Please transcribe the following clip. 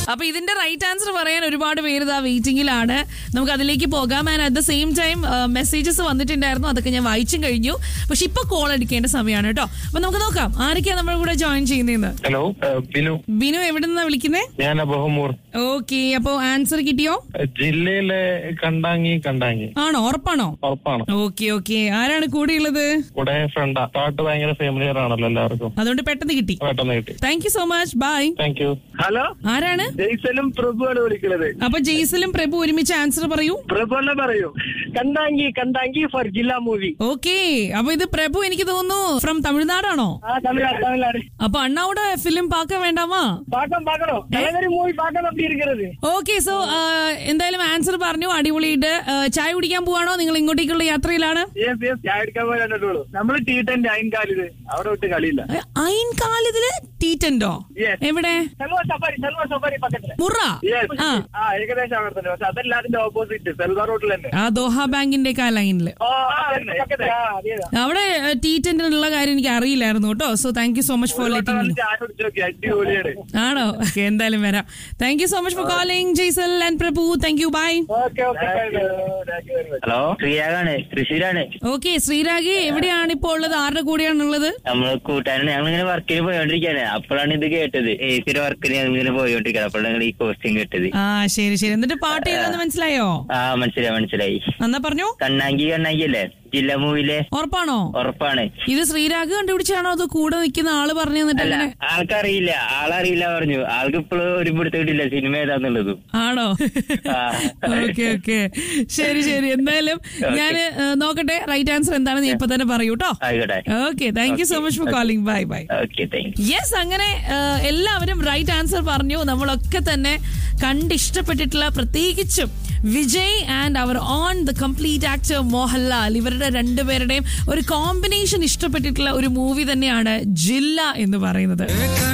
അപ്പൊ ഇതിന്റെ right answer പറയാൻ ഒരുപാട് പേര് ഇതാ വെയിറ്റിംഗിലാണ് നമുക്ക് അതിലേക്ക് പോകാം and at the same time messages വന്നിട്ടുണ്ടായിരുന്നു അതൊക്കെ ഞാൻ വായിച്ചും കഴിഞ്ഞു പക്ഷെ ഇപ്പൊ കോൾ അടിക്കേണ്ട സമയമാണ് കേട്ടോ അപ്പൊ നമുക്ക് നോക്കാം ആരൊക്കെയാ നമ്മുടെ കൂടെ ജോയിൻ ചെയ്യുന്നതെന്ന് ഹലോ ബിനു ബിനു എവിടെ നിന്നാ വിളിക്കുന്നേ ഞാൻ ബഹുമൂർ ഓക്കെ അപ്പൊ ആൻസർ കിട്ടിയോ ജില്ലയിലെ കണ്ടാങ്ങി കണ്ടാങ്ങി ആണോ ഉറപ്പാണോ ഉറപ്പാണ് ഓക്കെ ഓക്കെ ആരാണ് കൂടെയുള്ളത് കൂടെ ഫ്രണ്ടാ പാട്ട് ഭയങ്കര ഫെമിലിയർ ആണല്ലോ എല്ലാവർക്കും അതുകൊണ്ട് പെട്ടെന്ന് കിട്ടി പെട്ടെന്ന് കിട്ടി thank you so much bye thank you hello ആരാണ് ജയ്സലും പ്രഭുവാണ് വിളിക്കുന്നത് അപ്പൊ ജെയ്സലും പ്രഭു ഒരുമിച്ച് ആൻസർ പറയൂ പ്രഭു തന്നെ പറയൂ കണ്ടാങ്കി കണ്ടാങ്കി ഫോർ ജില്ലാ മൂവി ഓക്കെ അപ്പൊ ഇത് പ്രഭു എനിക്ക് തോന്നുന്നു ഫ്രം തമിഴ്നാടാണോ ആ തമിഴ്നാട് തമിഴ്നാട് അപ്പൊ അണ്ണാவோட ഫിലിം പാക്ക വേണ്ടാമാ പാക്കാം പാക്കണോ തലവരി മൂവി പാക്കാൻ അപ്പി ഇരിക്കുന്നത് ഓക്കെ സോ എന്തായാലും ആൻസർ പറഞ്ഞു അടിപൊളിയിട്ട് ആ, ചായ കുടിക്കാൻ പോവാണോ നിങ്ങൾ ഇങ്ങോട്ടേക്കുള്ള യാത്രയിലാണ് യെസ് യെസ് ചായ എടുക്കാൻ പോയി കണ്ടിട്ടുള്ളൂ നമ്മൾ ടി ടെന്റെ അയിൻകാലിത് അവിടെ വിട്ട് കളിയില്ല അയിൻകാലിതില് ടീറ്റന്റോ Yes. എവിടെ സെൽവ സഫാരി സെൽവ സഫാരി പക്കത്തില് മുറ യെസ് ആ ആ ഏകദേശം അവിടെ തന്നെ പക്ഷെ അതല്ല അതിന്റെ ഓപ്പോസിറ്റ് സെൽവ റോഡിൽ തന്നെ ആ ദോഹ ബാങ്കിന്റെ ഒക്കെ ആ ലൈനില് ആ, അതന്നെ, പക്കത്തില്. ആ, അതേതാ. അവിടെ ടീറ്റന്റിനുള്ള കാര്യം എനിക്ക് അറിയില്ലായിരുന്നു കേട്ടോ so thank you so much for ഒരു വട്ടം ലെറ്റിംഗ് വന്ന് ചായ കുടിച്ച് നോക്കി അടിപൊളിയാണ് ആണോ Okay, എന്തായാലും വരാം thank you so much for calling Jaisal and Prabhu thank you bye okay okay thank you very much hello ശ്രീരാഗാണ് തൃശ്ശൂരാണ് ഓക്കെ ശ്രീരാഗി എവിടെയാണ് ഇപ്പോൾ ഉള്ളത് ആരുടെ കൂടെയാണുള്ളത് നമ്മള് കൂട്ടുകാരൻ ഞങ്ങൾ ഇങ്ങനെ വർക്കിന് പോയോണ്ടിരിക്കാണ് അപ്പോഴാണ് ഇത് കേട്ടത് എ സിയുടെ വർക്കിന് ഞങ്ങൾ ഇങ്ങനെ പോയോണ്ടിരിക്കുന്നത് അപ്പോഴാണ് ഞങ്ങൾ ഈ കോസ്റ്റ്യൂം കേട്ടത് ആ ശരി ശരി എന്നിട്ട് പാട്ട് ഏതാന്ന് മനസ്സിലായോ ആ മനസ്സിലായി മനസ്സിലായി എന്നാ പറഞ്ഞു കണ്ണാങ്കി കണ്ണാങ്കി അല്ലേ ജില്ല മൂവിലെ ഉറപ്പാണോ ഉറപ്പാണ് ഇത് ശ്രീരാഗ് കണ്ടുപിടിച്ചാണോ അതോ കൂടെ നിൽക്കുന്ന ആള് പറഞ്ഞു തന്നിട്ട് അല്ല അങ്ങനെ ആൾക്കറിയില്ല ആളറിയില്ല പറഞ്ഞു ആൾക്ക് ഇപ്പോഴും ഒരു പിടുത്തിട്ടില്ല സിനിമ ഏതാന്നുള്ളതും ആണോ ആ. ഓക്കെ ഓക്കെ ശരി ശരി എന്തായാലും ഞാൻ നോക്കട്ടെ റൈറ്റ് ആൻസർ എന്താണെന്ന് ഇപ്പൊ തന്നെ പറയൂ കേട്ടോ ആയിക്കോട്ടെ okay thank you so much for calling bye bye okay thank yes അങ്ങനെ ആ, എല്ലാവരും റൈറ്റ് ആൻസർ പറഞ്ഞു നമ്മളൊക്കെ തന്നെ കണ്ടിഷ്ടപ്പെട്ടിട്ടുള്ള പ്രത്യേകിച്ചും Vijay and our own the complete actor Mohanlal ഇവരുടെ രണ്ടുപേരുടെയും ഒരു കോമ്പിനേഷൻ ഇഷ്ടപ്പെട്ടിട്ടുള്ള ഒരു മൂവി തന്നെയാണ് ജില്ല എന്ന് പറയുന്നത്